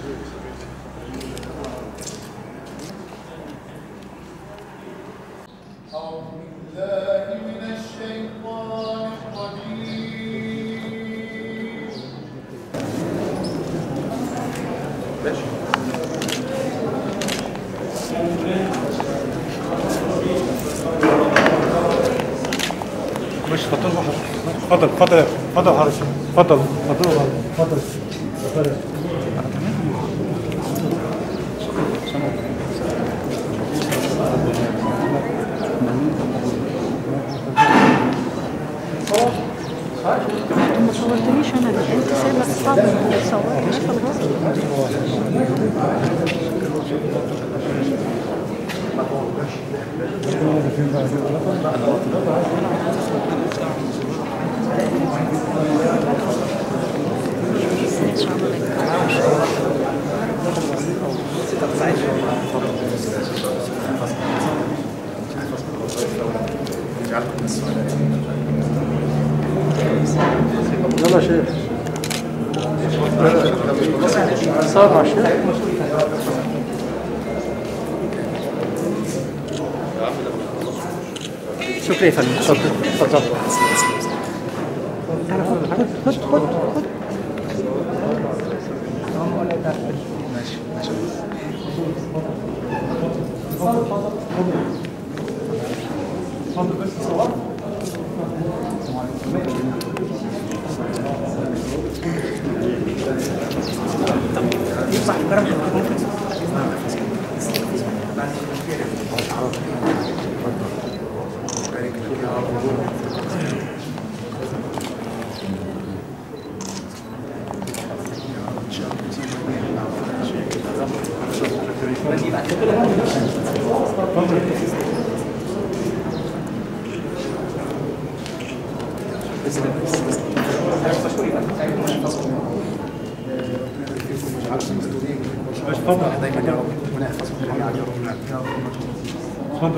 أعوذ بالله من الشيطان الرجيم مش اتفضل اتفضل اتفضل اتفضل حضرتك اتفضل اتفضل اتفضل اتفضل ما صورتنيش انا انت سايبه الصبر صورتنيش في الغصب يلا يا شيخ صار مع الشيخ شكرا يا فندم اتفضل اتفضل تعالى خد خد خد خد اتفضل دايما يا رب ربنا يحفظكم جميعا يا رب اتفضل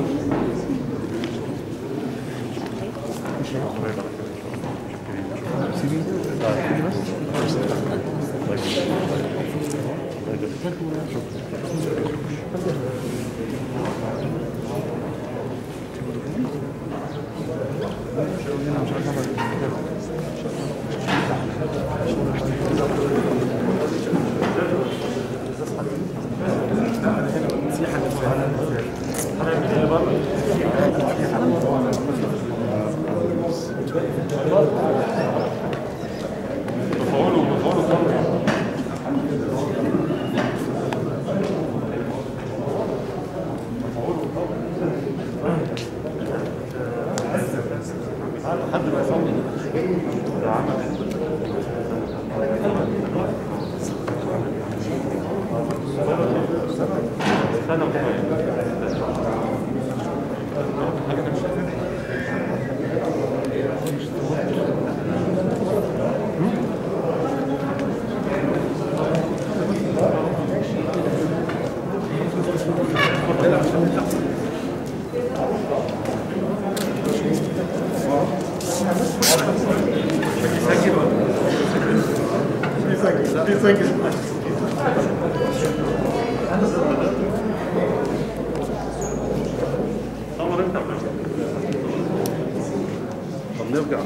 طب نرجع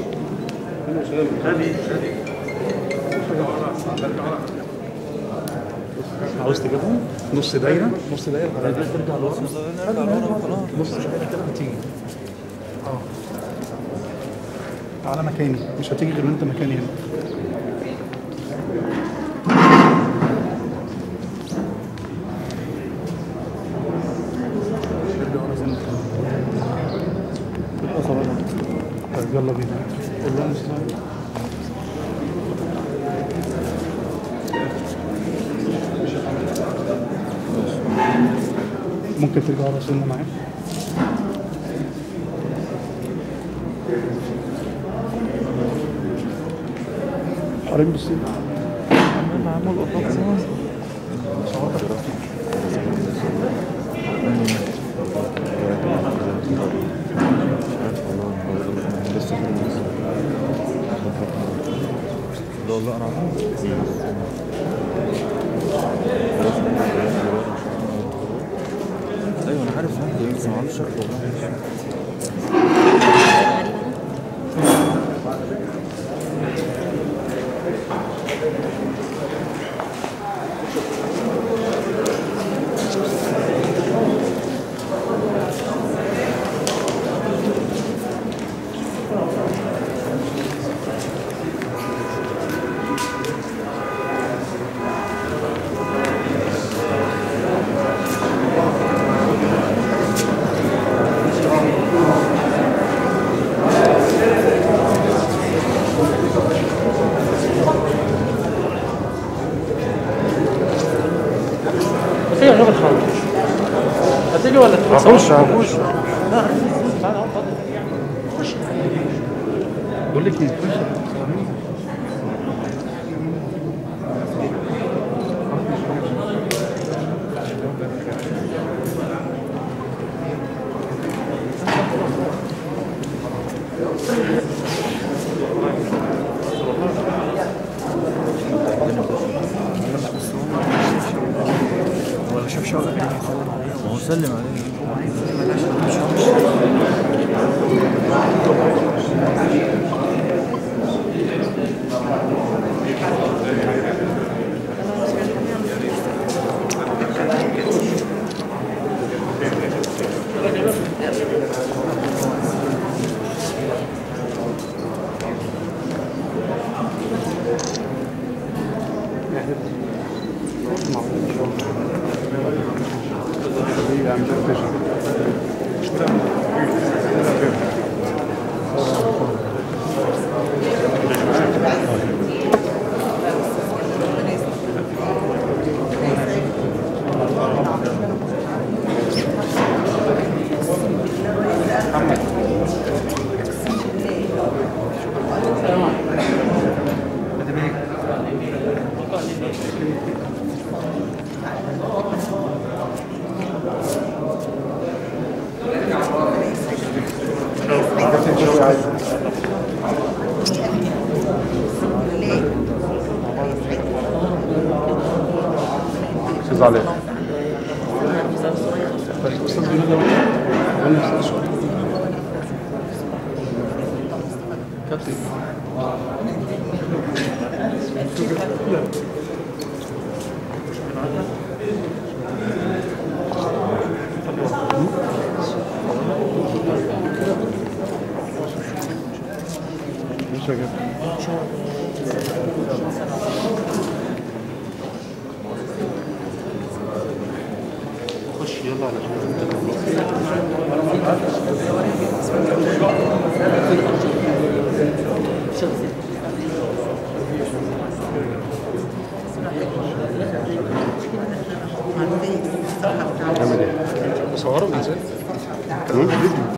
عاوز تجيبهم نص دايره نص دايره بعد كده ترجع لورا نص دايره كده هتيجي اه تعالى مكاني مش هتيجي غير وانت مكاني هنا ارجع ورا زي ما انت. يبقى خلاص. طيب يلا بينا قول لهم استنى. ممكن ترجع ورا سنة معاك حريم بالسن ده والله انا هتيجي ولا تخرج؟ هتيجي ولا تخرج؟ هخش هخش بقول لك ايه ولا شاف شغل ما هو سلم عليه استاذ علي الاستاذ بيقول لي قول لي استاذ شويه كابتن مش هجيب خش يلا على تعمل ايه؟ صوروا من زين